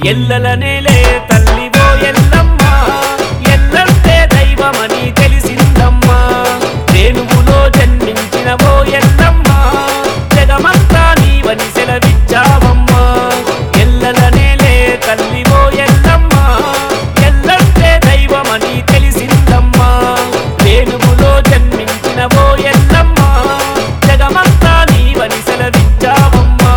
ఎల్లలనేలే తల్లివో ఎల్లమ్మ ఎల్లంటే దైవమని తెలిసిందమ్మా రేణువులో జన్మించినవో ఎల్లమ్మ జగమంతా నీవని సెలవిచ్చావమ్మా ఎల్లలనేలే తల్లివో ఎల్లమ్మ ఎల్లంటే దైవమని తెలిసిందమ్మా రేణువులో జన్మించినవో ఎల్లమ్మ జగమంతా నీవని సెలవిచ్చావమ్మా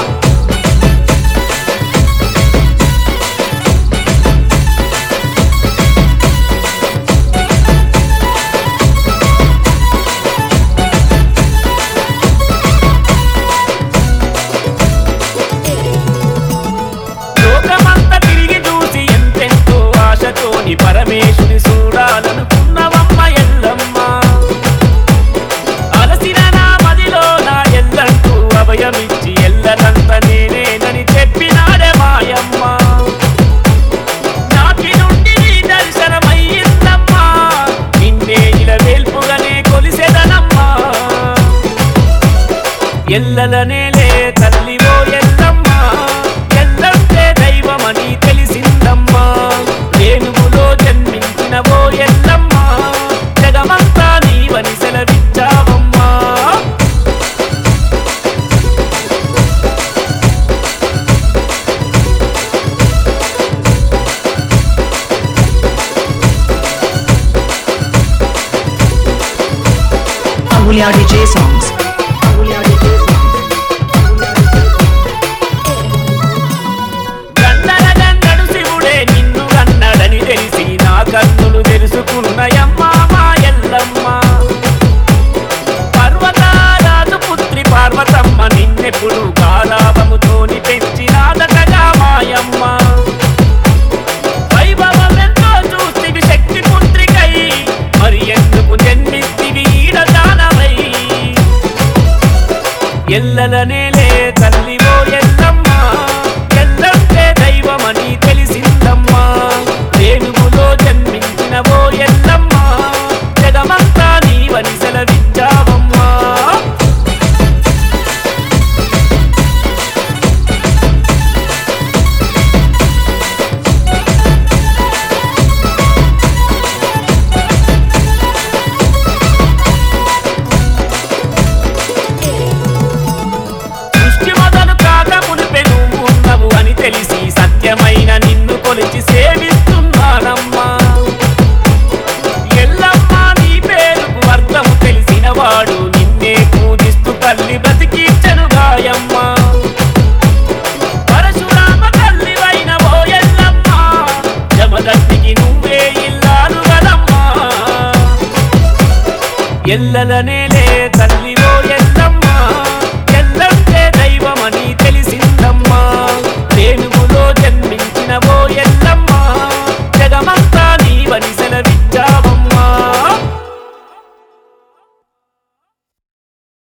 లోకమంతా తిరిగి చూసి ఎంతెంతో ఆశతోని పరమేశుని చూడాలనుకున్నవమ్మ ఎల్లమ్మ అలసిన నా మదిలో నా ఎల్లంటూ అభయమిచ్చి ఎల్లనంత నేనేనని చెప్పినాడే మాయమ్మ నాటి నుండి నీ దర్శనమయ్యిందమ్మా నిన్నే ఇలా వేల్పుగానే కొలిసెదనమ్మా ఎల్లలనేలే తల్లివో ఎల్లమ్మ ఎల్లంటే దైవమని తెలిసిందమ్మా రేణువులో జన్మించినవో ఎల్లమ్మ జగమంతా నీవని సెలవిచ్చావమ్మా Amulya DJ songs. గన్నడ గన్నడు శివుడే నిన్ను గన్నడని తెలిసి నా కన్నులు తెలుసుకున్నయమ్మ మా ఎల్లమ్మ పర్వతారాజు పుత్రి పార్వతమ్మ నిన్నెప్పుడు కాలాపముతోని పెంచినాదటగా మాయమ్మ వైభవమెంతో చూస్తివి శక్తి పుత్రికై మరి ఎందుకు జన్మిస్తివి ఈడ దానవై ఎల్లలనేలే తల్లివో ఎల్లమ్మ ఎల్లంటే దైవమని తెలిసిందమ్మా రేణువులో జన్మించినవో ఎల్లమ్మ జగమంతా నీవని సెలవిచ్చావమ్మా సృష్టి మొదలు కాక మునిపె నువ్వు ఉన్నవు అని తెలిసి సత్యమైన నిన్ను కొలిచి సేవిస్తున్నానమ్మా ఎల్లమ్మ నీ పేరుకు అర్థము తెలిసిన వాడు నిన్నే పూజిస్తూ తల్లి బ్రతికించను గాయమ్మ పరశురామ తల్లివైన ఓ ఎల్లమ్మ జమదత్తికి నువ్వే ఇల్లాలు కదమ్మా ఎల్లలనేలే